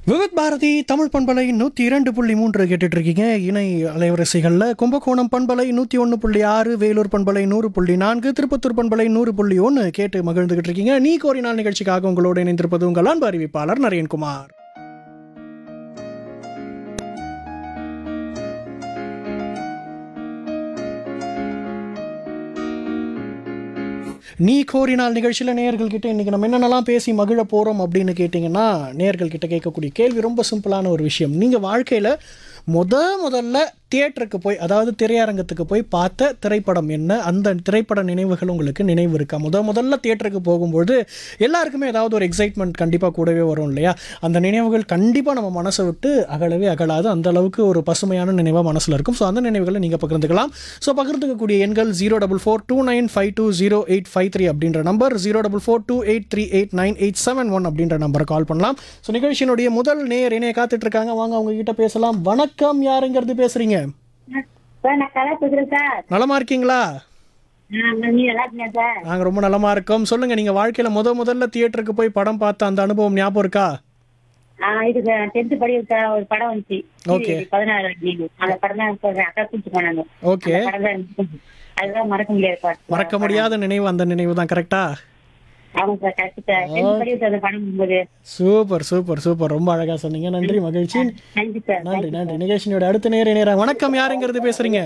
விவித் பாரதி தமிழ் பண்பலை நூற்றி இரண்டு புள்ளி மூன்று கேட்டுட்டு இருக்கீங்க இணை அலைவரிசைகளில் கும்பகோணம் பண்பலை நூற்றி ஒன்று புள்ளி ஆறு வேலூர் பண்பலை நூறு புள்ளி நான்கு திருப்பத்தூர் பண்பலை நூறு புள்ளி ஒன்று கேட்டு மகிழ்ந்துகிட்டு இருக்கீங்க நீ கோரி நாள் நிகழ்ச்சிக்காக உங்களோடு இணைந்திருப்பது உங்கள் அன்பு அறிவிப்பாளர் நரேன்குமார் நீ கோரினால் நிகழ்ச்சியில் நேயர்கள் கிட்ட இன்னைக்கு நம்ம என்னென்னலாம் பேசி மகிழ போகிறோம் அப்படின்னு கேட்டிங்கன்னா நேயர்கள் கிட்ட கேட்கக்கூடிய கேள்வி ரொம்ப சிம்பிளான ஒரு விஷயம் நீங்கள் வாழ்க்கையில் முத முதல்ல தியேட்டருக்கு போய் அதாவது திரையரங்கத்துக்கு போய் பார்த்த திரைப்படம் என்ன அந்த திரைப்பட நினைவுகள் உங்களுக்கு நினைவு இருக்கா முத முதல்ல தியேட்டருக்கு போகும்போது எல்லாருக்குமே ஏதாவது ஒரு எக்ஸைட்மெண்ட் கண்டிப்பாக கூடவே வரும் இல்லையா அந்த நினைவுகள் கண்டிப்பாக நம்ம மனசை விட்டு அகலவே அகலாது அந்த அளவுக்கு ஒரு பசுமையான நினைவாக மனசில் இருக்கும் ஸோ அந்த நினைவுகளை நீங்கள் பகிர்ந்துக்கலாம் ஸோ பகிர்ந்துக்கக்கூடிய எண்கள் zero double four two nine five two zero eight five three அப்படின்ற number zero double four two eight three eight nine eight seven one அப்படின்ற நம்பரை கால் பண்ணலாம் ஸோ நிகழ்ச்சியினுடைய முதல் நேர் இணைய காத்துட்டு இருக்காங்க வாங்க அவங்க கிட்ட பேசலாம் வணக்கம் யாருங்கிறது பேசுறீங்க சார் நான் கலா பேசுறேன் சார் நலமா இருக்கீங்களா நான் நீ நல்லா இருக்கீங்க சார் நாங்கள் ரொம்ப நலமா இருக்கோம் சொல்லுங்க நீங்க வாழ்க்கையில முத முதல்ல தியேட்டருக்கு போய் படம் பார்த்த அந்த அனுபவம் ஞாபகம் இருக்கா ஆ இது டென்த் படி சார் ஒரு படம் வந்துச்சு Okay. பதினாறு லீவு அந்த படம் தான் சொல்றேன் அக்கா கூட்டு போனாங்க ஓகே அந்த படம் தான் இருந்துச்சு. அதுதான் மறக்க முடியாது பாட்டு மறக்க முடியாத நினைவு அந்த நினைவு தான் கரெக்டா ஆமா சார் கரெக்ட் சார் டென்த் படி சார் அந்த படம் போகும்போது சூப்பர் சூப்பர் சூப்பர் ரொம்ப அழகா சொன்னீங்க நன்றி மகிழ்ச்சி நன்றி சார் நன்றி நன்றி நிகழ்ச்சியோட அடுத்த நேர நேரம் வணக்கம் யாருங்கிறது பேசுறீங்க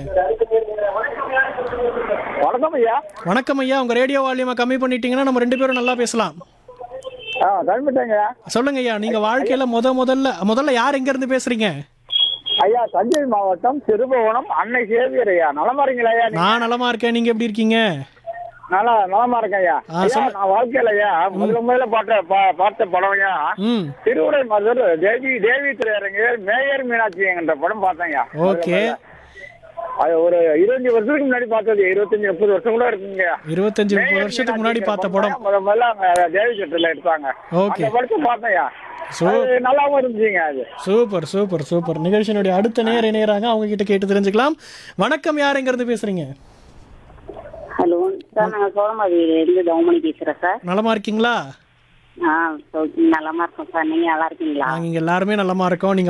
வணக்கம் ஐயா வணக்கம் ஐயா உங்க ரேடியோ வால்யூமை கம்மி பண்ணிட்டீங்கன்னா நம்ம ரெண்டு பேரும் நல்லா பேசலாம் ஆ கிளம்பிட்டேங்க சொல்லுங்க ஐயா நீங்க வாழ்க்கையில முத முதல்ல முதல்ல யார் எங்க இருந்து பேசுறீங்க ஐயா தஞ்சை மாவட்டம் திருபுவனம் அன்னை சேவியர் ஐயா நலமா இருக்கீங்களா ஐயா நீங்க? நான் நலமா இருக்கேன் நீங்க எப்படி இருக்கீங்க நல்லா நலமா இருக்கேன் ஐயா ஆ, ஐயா சொல்லு. நான் வாழ்க்கையில ஐயா முதல்ல முதல்ல பார்த்த பா- பார்த்த படம் ஐயா ம் திருவுடை மதுர் தேவி தேவி திரையரங்கில் மேயர் மீனாட்சி என்ற படம் பார்த்தேன் ஐயா ஓகே அது ஒரு இருபத்தஞ்சு வருஷத்துக்கு முன்னாடி பார்த்தது இருபத்தஞ்சு முப்பது வருஷம் கூட இருக்குங்க இருபத்தஞ்சு முப்பது வருஷத்துக்கு முன்னாடி பார்த்த படம் முத முதல்ல அங்க தேவி தியேட்டர்ல எடுத்தாங்க ஓகே அந்த படத்தை பார்த்தேன் ஐயா சூ அது நல்லாவும் இருந்துச்சுங்க அது சூப்பர் சூப்பர் சூப்பர் நிகழ்ச்சியினுடைய அடுத்த நேர இணையறாங்க அவங்க கிட்ட கேட்டு தெரிஞ்சுக்கலாம் வணக்கம் யாருங்கிறது பேசுறீங்க ஹலோ சார் நாங்க சோழமாதிரியில இருந்து தவமணி பேசுறேன் சார் நலமா இருக்கீங்களா ஆ நலமா இருக்கோம் சார் நீங்க நல்லா இருக்கீங்களா நாங்க இங்க எல்லாருமே நலமா இருக்கோம் நீங்க